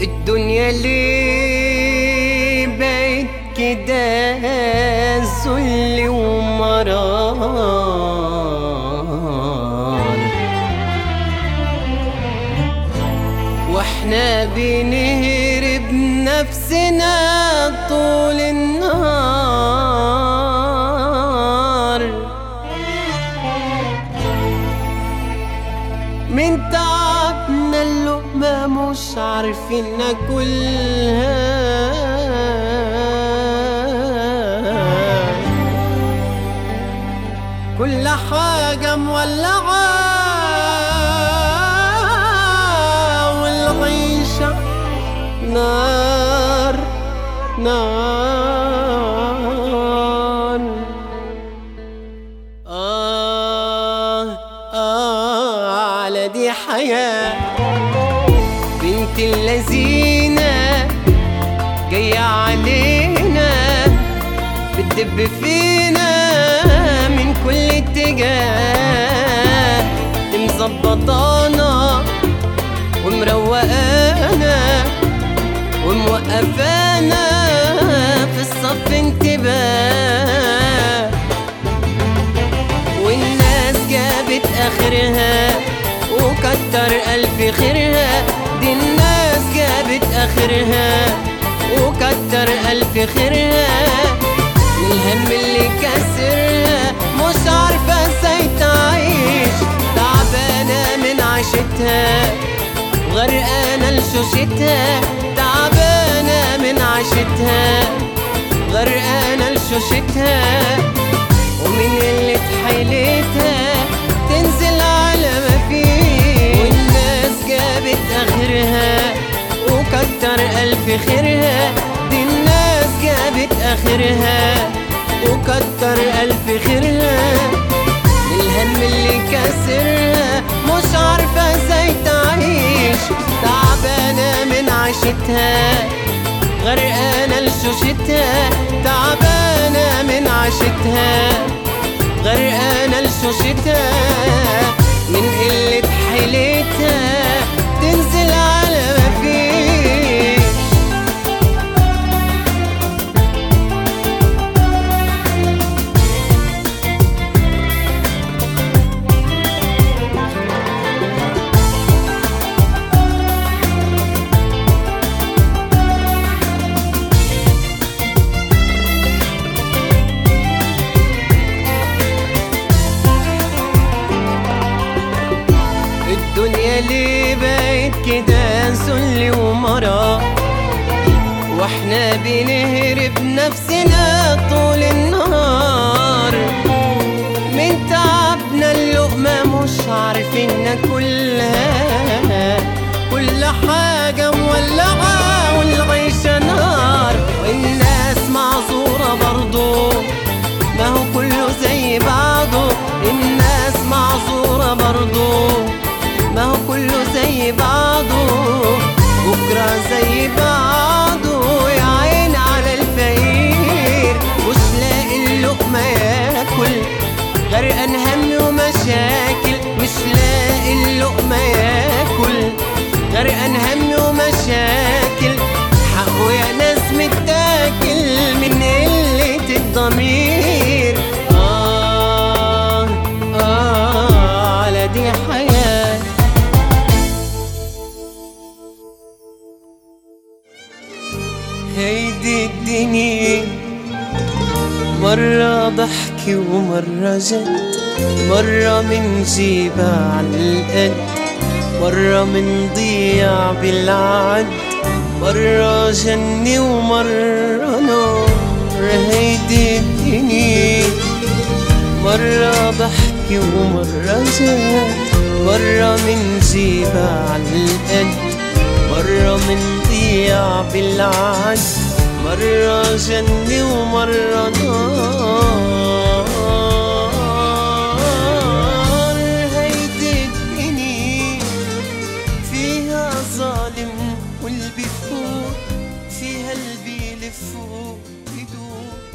الدنيا ليه بقت كده ذل ومرار واحنا بنهرب نفسنا طول النهار من تعبنا اللقمة مش عارفين ناكلها كل حاجة مولعة والعيشة نار نار آه آه على دي حياة بنت اللذينة جاية علينا بتدب فينا من كل اتجاه دي مظبطانا ومروقانا وموقفانا في الصف انتباه والناس جابت اخرها وكتر الف خيرها دي الناس جابت اخرها وكتر الف خيرها من الهم اللي كسرها مش عارفه ازاي تعيش تعبانه من عيشتها وغرقانه لشوشتها تعبانه من عيشتها غرقانه لشوشتها ومن اللي حيلتها تنزل على ما فيه والناس جابت اخرها وكتر الف خيرها دي الناس جابت اخرها وكتر الف خيرها من الهم اللي كسرها مش عارفه ازاي تعيش تعبانه من عيشتها غرقانة لشوشتها تعبانة من عيشتها غرقانة لشوشتها من قلة حيلتها تنزل على ما فيش الدنيا ليه بقت كده ذل ومرار واحنا بنهرب نفسنا طول النهار من تعبنا اللقمة مش عارفين ناكلها كل حاجة مولعة والعيشة نار والناس معذورة برضو ما هو كله زي بعضه الناس معذورة برضو ما هو كله زي بعضه بكرة زي بعضه يا عين على الفقير مش لاقي اللقمة ياكل غرقان هم ومشاكل مش لاقي اللقمة ياكل غرقان هم ومشاكل حقه يا ناس متاكل من قلة الضمير آه آه على دي حياة هيدي الدنيا مرة ضحك ومرة جد مرة من جيبها عالقد مرة من ضيع بالعد مرة جنة ومرة نار هيدي الدنيا مرة ضحك ومرة جد مرة من جيبها عالقد مرة من ضيع بالعد مرة جنة ومرة نار هيدي الدنيا فيها ظالم واللي بيفوق فيها اللي بيلف ويدور